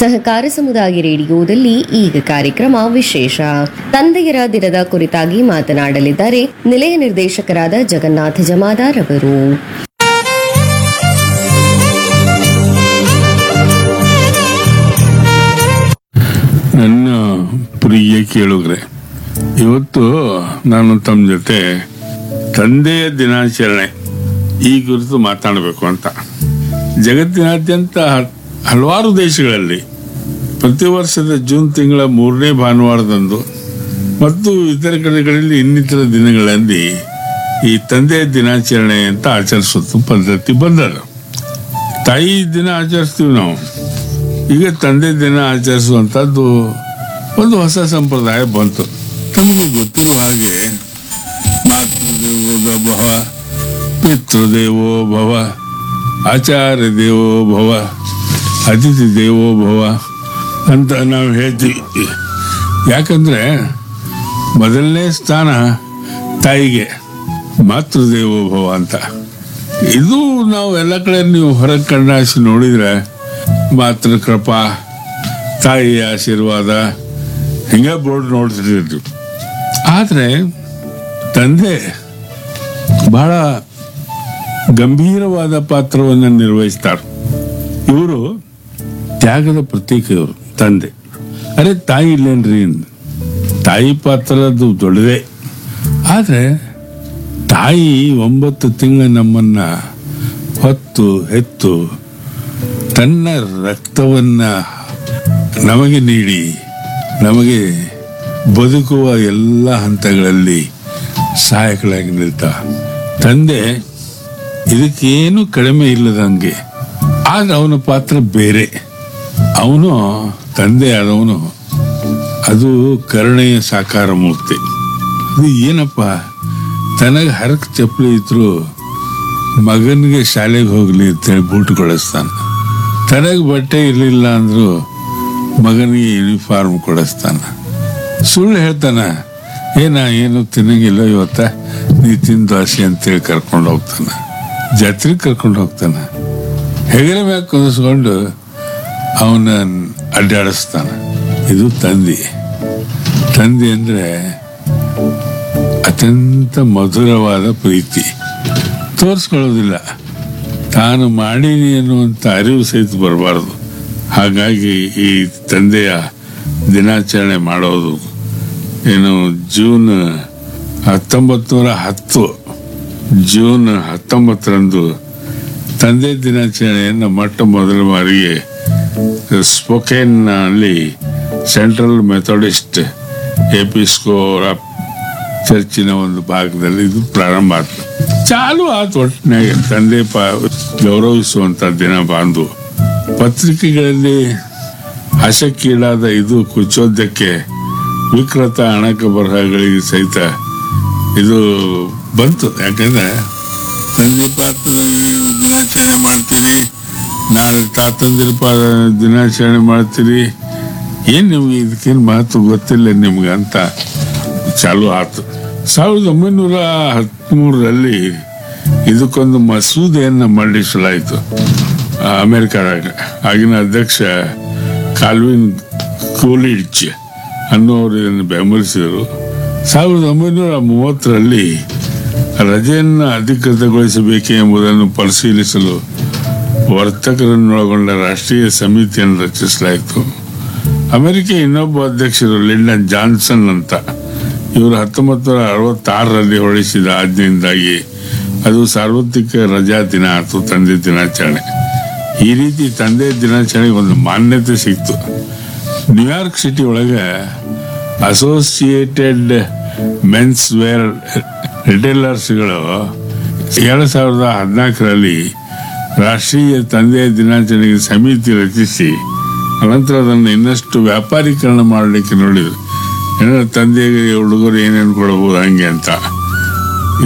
ಸಹಕಾರ ಸಮುದಾಯ ರೇಡಿಯೋದಲ್ಲಿ ಈಗ ಕಾರ್ಯಕ್ರಮ ವಿಶೇಷ ತಂದೆಯರ ದಿನದ ಕುರಿತಾಗಿ ಮಾತನಾಡಲಿದ್ದಾರೆ ನಿಲಯ ನಿರ್ದೇಶಕರಾದ ಜಗನ್ನಾಥ ಜಮಾದಾರ್ ಅವರು ನನ್ನ ಪ್ರಿಯ ಕೇಳುಗ್ರೆ ಇವತ್ತು ನಾನು ತಮ್ಮ ಜೊತೆ ತಂದೆಯ ದಿನಾಚರಣೆ ಈ ಕುರಿತು ಮಾತಾಡಬೇಕು ಅಂತ ಜಗತ್ತಿನಾದ್ಯಂತ ಹ- ಹಲವಾರು ದೇಶಗಳಲ್ಲಿ ಪ್ರತಿ ವರ್ಷದ ಜೂನ್ ತಿಂಗಳ ಮೂರನೇ ಭಾನುವಾರದಂದು ಮತ್ತು ಇತರ ಕಡೆಗಳಲ್ಲಿ ಇನ್ನಿತರ ದಿನಗಳಲ್ಲಿ ಈ ತಂದೆಯ ದಿನಾಚರಣೆ ಅಂತ ಆಚರಿಸುತ್ತ ಪದ್ಧತಿ ಬಂದದ ತಾಯಿ ದಿನ ಆಚರಿಸ್ತೀವಿ ನಾವು ಈಗ ತಂದೆ ದಿನ ಆಚರಿಸುವಂಥದ್ದು ಒಂದು ಹೊಸ ಸಂಪ್ರದಾಯ ಬಂತು ತಮಗೆ ಗೊತ್ತಿರುವ ಹಾಗೆ ಮಾತೃದೇವೋ ಭವ ಪಿತೃದೇವೋ ಭವ ಆಚಾರ್ಯ ದೇವೋ ಭವ ಅತಿಥಿ ದೇವೋ ಭವ ಅಂತ ನಾವು ಹೇಳ್ತೀವಿ ಯಾಕಂದ್ರೆ ಮೊದಲನೇ ಸ್ಥಾನ ತಾಯಿಗೆ ಮಾತೃದೇವೋ ಭವ ಅಂತ ಇದು ನಾವು ಎಲ್ಲ ಕಡೆ ನೀವು ಹೊರಗೆ ಕಣ್ಣಾಸಿ ನೋಡಿದ್ರೆ ಮಾತೃ ಕೃಪಾ ತಾಯಿಯ ಆಶೀರ್ವಾದ ಹಿಂಗೆ ಬೋರ್ಡ್ ನೋಡ್ತಿರ್ತೀವಿ ಆದರೆ ತಂದೆ ಬಹಳ ಗಂಭೀರವಾದ ಪಾತ್ರವನ್ನು ನಿರ್ವಹಿಸ್ತಾರೆ ಇವರು ತ್ಯಾಗದ ಪ್ರತೀಕ ಇವರು ತಂದೆ ಅರೆ ತಾಯಿ ಇಲ್ಲೇನ್ರಿ ಅಂದ್. ತಾಯಿ ಪಾತ್ರದ್ದು ದೊಡ್ಡದೇ ಆದರೆ ತಾಯಿ ಒಂಬತ್ತು ತಿಂಗಳ ನಮ್ಮನ್ನ ಹೊತ್ತು ಹೆತ್ತು ತನ್ನ ರಕ್ತವನ್ನ ನಮಗೆ ನೀಡಿ ನಮಗೆ ಬದುಕುವ ಎಲ್ಲ ಹಂತಗಳಲ್ಲಿ ಸಹಾಯಕಳಾಗಿ ನಿಲ್ತ ತಂದೆ ಇದಕ್ಕೇನು ಕಡಿಮೆ ಇಲ್ಲದಂಗೆ ಆದ್ರೆ ಅವನ ಪಾತ್ರ ಬೇರೆ ಅವನು ತಂದೆ ಆದವನು ಅದು ಕರುಣೆಯ ಸಾಕಾರ ಮೂರ್ತಿ ಅದು ಏನಪ್ಪ ತನಗೆ ಹರಕ್ ಚಪ್ಪಲಿ ಇದ್ರು ಮಗನಿಗೆ ಶಾಲೆಗೆ ಹೋಗ್ಲಿ ಅಂತೇಳಿ ಬೂಟ್ ಕೊಡಿಸ್ತಾನ ತನಗೆ ಬಟ್ಟೆ ಇರಲಿಲ್ಲ ಅಂದ್ರು ಮಗನಿಗೆ ಯೂನಿಫಾರ್ಮ್ ಕೊಡಿಸ್ತಾನ ಸುಳ್ಳು ಹೇಳ್ತಾನ ಏನ ಏನು ತಿನ್ನಂಗಿಲ್ಲ ಇವತ್ತ ನೀ ತಿಂದು ದೋಸೆ ಅಂತೇಳಿ ಕರ್ಕೊಂಡು ಹೋಗ್ತಾನ ಜಾತ್ರೆಗೆ ಕರ್ಕೊಂಡು ಹೋಗ್ತಾನ ಹೆಗಲ ಮ್ಯಾಗ ಕುಂದಿಸ್ಕೊಂಡು ಅವನ ಅಡ್ಡಾಡಿಸ್ತಾನ ಇದು ತಂದೆ ತಂದೆ ಅಂದ್ರೆ ಅತ್ಯಂತ ಮಧುರವಾದ ಪ್ರೀತಿ ತೋರಿಸ್ಕೊಳ್ಳೋದಿಲ್ಲ ತಾನು ಮಾಡೀನಿ ಅನ್ನುವಂಥ ಅರಿವು ಸಹಿತ ಬರಬಾರ್ದು ಹಾಗಾಗಿ ಈ ತಂದೆಯ ದಿನಾಚರಣೆ ಮಾಡೋದು ಏನು ಜೂನ್ ಹತ್ತೊಂಬತ್ತು ನೂರ ಹತ್ತು ಜೂನ್ ಹತ್ತೊಂಬತ್ತರಂದು ತಂದೆ ದಿನಾಚರಣೆಯನ್ನು ಮೊಟ್ಟ ಮೊದಲ ಬಾರಿಗೆ ಸ್ಪೋಕೇನ್ ಅಲ್ಲಿ ಸೆಂಟ್ರಲ್ ಮೆಥೋಡಿಸ್ಟ್ ಎಪಿಸ್ಕೋರಪ್ ಚರ್ಚಿನ ಒಂದು ಭಾಗದಲ್ಲಿ ಇದು ಪ್ರಾರಂಭ ಆಯ್ತು ಚಾಲು ಆತು ಒಟ್ಟಿನಾಗೆ ತಂದೆ ಪ ಗೌರವಿಸುವಂತ ದಿನ ಬಾಂದು ಪತ್ರಿಕೆಗಳಲ್ಲಿ ಹಸಕ್ಕೀಡಾದ ಇದು ಕುಚೋದ್ಯಕ್ಕೆ ವಿಕೃತ ಅಣಕ ಬರಹಗಳಿಗೆ ಸಹಿತ ಇದು ಬಂತು ಯಾಕಂದ್ರೆ ತಂದೆ ಪಾತ್ರ ದಿನಾಚರಣೆ ಮಾಡ್ತೀರಿ ನಾಳೆ ತಾತಂದಿರ ಪಾದ ದಿನಾಚರಣೆ ಮಾಡ್ತೀರಿ ಏನ್ ನಿಮ್ಗೆ ಇದಕ್ಕೇನು ಮಹತ್ವ ಗೊತ್ತಿಲ್ಲ ನಿಮ್ಗೆ ಅಂತ ಚಾಲು ಆತು ಸಾವಿರದ ಒಂಬೈನೂರ ಹದಿಮೂರರಲ್ಲಿ ಇದಕ್ಕೊಂದು ಮಸೂದೆಯನ್ನು ಮಂಡಿಸಲಾಯಿತು ಆ, ಅಮೆರಿಕದಾಗ ಆಗಿನ ಅಧ್ಯಕ್ಷ ಕಾಲ್ವಿನ್ ಕೂಲಿಡ್ಜ್ ಅನ್ನೋರು ಇದನ್ನು ಬೆಂಬಲಿಸಿದರು ಸಾವಿರದ ಒಂಬೈನೂರ ಮೂವತ್ತರಲ್ಲಿ ರಜೆಯನ್ನು ಅಧಿಕೃತಗೊಳಿಸಬೇಕೆ ಎಂಬುದನ್ನು ಪರಿಶೀಲಿಸಲು ವರ್ತಕರನ್ನೊಳಗೊಂಡ ರಾಷ್ಟ್ರೀಯ ಸಮಿತಿಯನ್ನು ರಚಿಸಲಾಯಿತು ಅಮೆರಿಕ ಇನ್ನೊಬ್ಬ ಅಧ್ಯಕ್ಷರು ಲಿಂಡನ್ ಜಾನ್ಸನ್ ಅಂತ ಇವರು ಹತ್ತೊಂಬತ್ತು ನೂರ ಅರವತ್ತಾರರಲ್ಲಿ ಹೊರಡಿಸಿದ ಆಜ್ಞೆಯಿಂದಾಗಿ ಅದು ಸಾರ್ವತ್ರಿಕ ರಜಾ ದಿನ ಆಯಿತು ತಂದೆ ದಿನಾಚರಣೆ ಈ ರೀತಿ ತಂದೆ ದಿನಾಚರಣೆಗೆ ಒಂದು ಮಾನ್ಯತೆ ಸಿಕ್ತು ನ್ಯೂಯಾರ್ಕ್ ಸಿಟಿ ಒಳಗೆ ಅಸೋಸಿಯೇಟೆಡ್ ಮೆನ್ಸ್ ವೇರ್ ರಿಟೇಲರ್ಸ್ಗಳು ಎರಡು ಸಾವಿರದ ಹದಿನಾಲ್ಕರಲ್ಲಿ ರಾಷ್ಟ್ರೀಯ ತಂದೆಯ ದಿನಾಚರಣೆಗೆ ಸಮಿತಿ ರಚಿಸಿ ಅನಂತರ ಅದನ್ನು ಇನ್ನಷ್ಟು ವ್ಯಾಪಾರೀಕರಣ ಮಾಡಲಿಕ್ಕೆ ನೋಡಿದ್ರು ಏನೋ ತಂದೆಗೆ ಹುಡುಗರು ಏನೇನು ಕೊಡಬಹುದು ಹಂಗೆ ಅಂತ